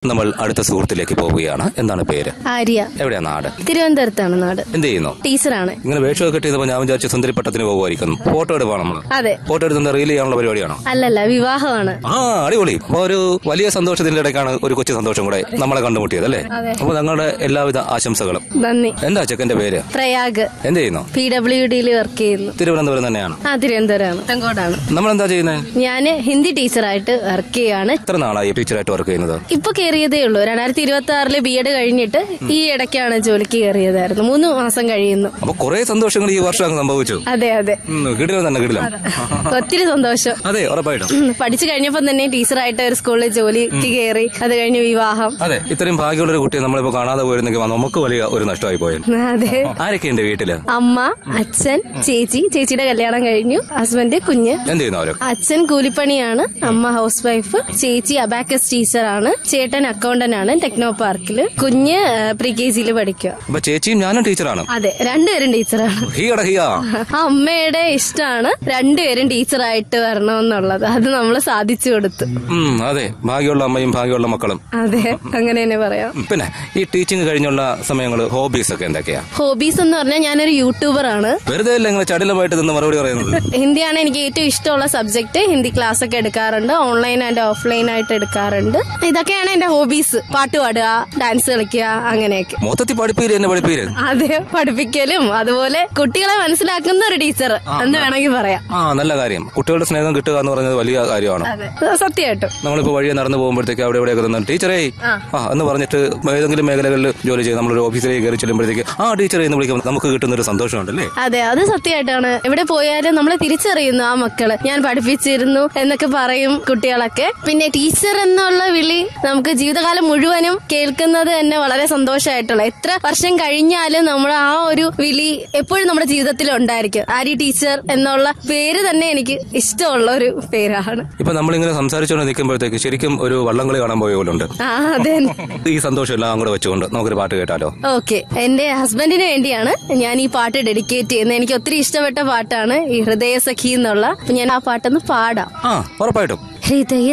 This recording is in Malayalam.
നമ്മൾ അടുത്ത സുഹൃത്തിലേക്ക് പോവുകയാണ് എന്താണ് പേര് ആര്യ എവിടെയാ നാട് തിരുവനന്തപുരത്താണ് നാട് എന്ത് ചെയ്യുന്നു ടീച്ചറാണ് ഇങ്ങനെ വേഷമൊക്കെ കെട്ടിയപ്പോൾ ഞാൻ വിചാരിച്ചു സുന്ദരിപ്പട്ടത്തിന് പോകുമായിരിക്കുന്നു ഫോട്ടോ എടുപ്പാണ് നമ്മൾ അതെ ഫോട്ടോ എടുത്ത് റീൽ ചെയ്യാനുള്ള പരിപാടിയാണോ അല്ലല്ല വിവാഹമാണ് ആ അടിപൊളി അപ്പൊ ഒരു വലിയ സന്തോഷത്തിന്റെ ഇടയ്ക്കാണ് ഒരു കൊച്ചു സന്തോഷം കൂടെ നമ്മളെ കണ്ടുമുട്ടിയത് അല്ലേ അപ്പൊ ഞങ്ങളുടെ എല്ലാവിധ ആശംസകളും നന്ദി എന്താ ചെക്കന്റെ പേര് പ്രയാഗ് എന്ത് ചെയ്യുന്നു പി ഡബ്ല്യു ഡിയിൽ വർക്ക് ചെയ്യുന്നു തിരുവനന്തപുരം തന്നെയാണ് ആ തിരുവനന്തപുരമാണ് തങ്കോടാണ് നമ്മൾ എന്താ ചെയ്യുന്നത് ഞാൻ ഹിന്ദി ടീച്ചറായിട്ട് വർക്ക് ചെയ്യാണ് എത്ര നാളായി ടീച്ചറായിട്ട് വർക്ക് ചെയ്യുന്നത് ഇപ്പൊ കയറിയതേ ഉള്ളൂ രണ്ടായിരത്തി ഇരുപത്തി ആറില് ബി എഡ് കഴിഞ്ഞിട്ട് ഈ ഇടയ്ക്കാണ് ജോലിക്ക് കയറിയതായിരുന്നു മൂന്ന് മാസം കഴിയുന്നു അപ്പൊ കുറെ സന്തോഷങ്ങൾ ഈ വർഷം അങ്ങ് സംഭവിച്ചു അതെ അതെ ഉം, കിടിലം തന്നെ കിടിലം ഒത്തിരി സന്തോഷം അതെ ഉറപ്പായിട്ടും ഉം, പഠിച്ചു കഴിഞ്ഞപ്പോൾ തന്നെ ടീച്ചറായിട്ട് ഒരു സ്കൂളിൽ ജോലിക്ക് കയറി അത് കഴിഞ്ഞ് വിവാഹം അതെ ഇത്രയും ഭാഗ്യമുള്ള ഒരു കുട്ടിയെ നമ്മളിപ്പോ കാണാതെ പോയിരുന്നെങ്കിൽ നമുക്ക് വലിയ ഒരു നഷ്ടമായി പോയത് അതെ ആരൊക്കെയുണ്ട് വീട്ടില് അമ്മ അച്ഛൻ ചേച്ചി ചേച്ചിയുടെ കല്യാണം കഴിഞ്ഞു ഹസ്ബൻഡ് കുഞ്ഞ് എന്ത് ചെയ്യുന്നു അവരൊക്കെ അച്ഛൻ കൂലിപ്പണിയാണ് അമ്മ ഹൗസ് വൈഫ് ചേച്ചി അബാക്കസ് ടീച്ചറാണ് ചേട്ടൻ അക്കൗണ്ടന്റ് ആണ് ടെക്നോ പാർക്കില് കുഞ്ഞ് പ്രീ കെ ജിയിൽ പഠിക്കുക അപ്പൊ ചേച്ചിയും ഞാനും ടീച്ചറാണ് അതെ രണ്ടുപേരും ടീച്ചറാണ് ഹീയട ഹിയാ അമ്മയുടെ ഇഷ്ടമാണ് രണ്ടുപേരും ടീച്ചറായിട്ട് വരണമെന്നുള്ളത് അത് നമ്മൾ സാധിച്ചു കൊടുത്തു ഉം അതെ ഭാഗ്യമുള്ള അമ്മയും ഭാഗ്യമുള്ള മക്കളും അതെ അങ്ങനെ തന്നെ പറയാം ഉം, പിന്നെ ഈ ടീച്ചിങ് കഴിഞ്ഞുള്ള സമയങ്ങൾ ഹോബീസ് ഒക്കെ എന്തൊക്കെയാ ഹോബീസ് എന്ന് പറഞ്ഞാൽ ഞാനൊരു യൂട്യൂബർ ആണ് വെറുതെ അല്ല നിങ്ങൾ ചടിലമായിട്ട് നിന്ന് മറുപടി പറയുന്നത് ഹിന്ദിയാണ് എനിക്ക് ഏറ്റവും ഇഷ്ടമുള്ള സബ്ജക്ട് ഹിന്ദി ക്ലാസ് ഒക്കെ എടുക്കാറുണ്ട് ഓൺലൈൻ ആൻഡ് ഓഫ്ലൈൻ ആയിട്ട് എടുക്കാറുണ്ട് ഇതൊക്കെയാണ് എന്റെ ഹോബീസ് പാട്ട് പാടുക ഡാൻസ് കളിക്കുക അങ്ങനെയൊക്കെ മൊത്തത്തിൽ പഠിപ്പീര് എന്നെ പഠിപ്പീര് അതെ പഠിപ്പിക്കലും അതുപോലെ കുട്ടികളെ മനസ്സിലാക്കുന്ന ഒരു ടീച്ചർ എന്ന് വേണമെങ്കിൽ പറയാം ആ നല്ല കാര്യം കുട്ടികളുടെ സ്നേഹം കിട്ടുക എന്ന് പറയുന്നത് വലിയ കാര്യമാണ് അതെ സത്യമായിട്ടും നമ്മളിപ്പോ വഴിയെ നടന്നു പോകുമ്പോഴത്തേക്ക് അവിടെ ഇവിടെയൊക്കെ നിന്ന് ടീച്ചറേ ആ എന്ന് പറഞ്ഞിട്ട് ഏതെങ്കിലും മേഖലകളിൽ ജോലി ചെയ്ത് നമ്മളൊരു ഓഫീസിലേക്ക് കയറി ചെല്ലുമ്പോഴത്തേക്ക് ആ ടീച്ചറെ എന്ന് വിളിക്കുമ്പോൾ നമുക്ക് കിട്ടുന്ന ഒരു സന്തോഷമുണ്ടല്ലേ അതെ അത് സത്യമായിട്ടാണ് എവിടെ പോയാലും നമ്മളെ തിരിച്ചറിയുന്നു ആ മക്കള് ഞാൻ പഠിപ്പിച്ചിരുന്നു എന്നൊക്കെ പറയും കുട്ടികളൊക്കെ പിന്നെ ടീച്ചർ എന്നുള്ള വിളി നമുക്ക് ജീവിതകാലം മുഴുവനും കേൾക്കുന്നത് തന്നെ വളരെ സന്തോഷമായിട്ടുള്ള എത്ര വർഷം കഴിഞ്ഞാലും നമ്മൾ ആ ഒരു വിളി എപ്പോഴും നമ്മുടെ ജീവിതത്തിൽ ഉണ്ടായിരിക്കും ആരി ടീച്ചർ എന്നുള്ള പേര് തന്നെ എനിക്ക് ഇഷ്ടമുള്ള ഒരു പേരാണ് ഇപ്പൊ നമ്മളിങ്ങനെ സംസാരിച്ചുകൊണ്ട് നിൽക്കുമ്പോഴത്തേക്ക് ശരിക്കും ഒരു വള്ളംകളി കാണാൻ പോയ പോലെ ഉണ്ട് ആ അതെ ഈ സന്തോഷം എല്ലാം കൂടെ വെച്ചുകൊണ്ട് നമുക്കൊരു പാട്ട് കേട്ടാലോ ഓക്കെ എന്റെ ഹസ്ബൻഡിന് വേണ്ടിയാണ് ഞാൻ ഈ പാട്ട് ഡെഡിക്കേറ്റ് ചെയ്യുന്നത് എനിക്ക് ഒത്തിരി ഇഷ്ടപ്പെട്ട പാട്ടാണ് ഈ ഹൃദയ സഖി എന്നുള്ള അപ്പൊ ഞാൻ ആ പാട്ടൊന്ന് പാടാം ആ ഉറപ്പായിട്ടും ഹൃദയ